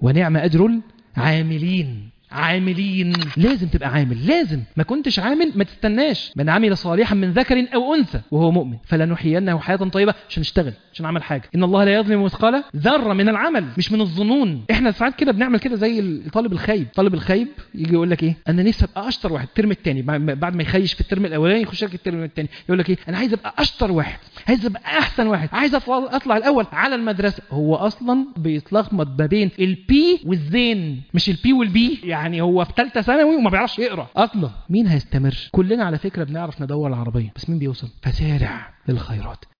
ونعم اجر العاملين عاملين لازم تبقى عامل لازم ما كنتش عامل ما تستناش من عمل صالحا من ذكر او انثى وهو مؤمن فلنحيينه حياه طيبه عشان نشتغل عشان نعمل حاجه ان الله لا يظلم مثقال ذره من العمل مش من الظنون احنا ساعات كده بنعمل كده زي الطالب الخايب الطالب الخايب يجي يقول لك ايه انا نفسي ابقى اشطر واحد الترم الثاني بعد ما يخيش في الترم الاولاني يخش لك الترم الثاني يقول لك ايه انا عايز ابقى اشطر واحد عايز ابقى احسن واحد عايز اطلع, أطلع الاول على المدرسه هو اصلا بيتلخبط ما بين البي والزين مش البي والبي يعني هو في ثالثه ثانوي وما بيعرفش يقرا اصلا مين هيستمر كلنا على فكره بنعرف ندور العربيه بس مين بيوصل فسارع للخيرات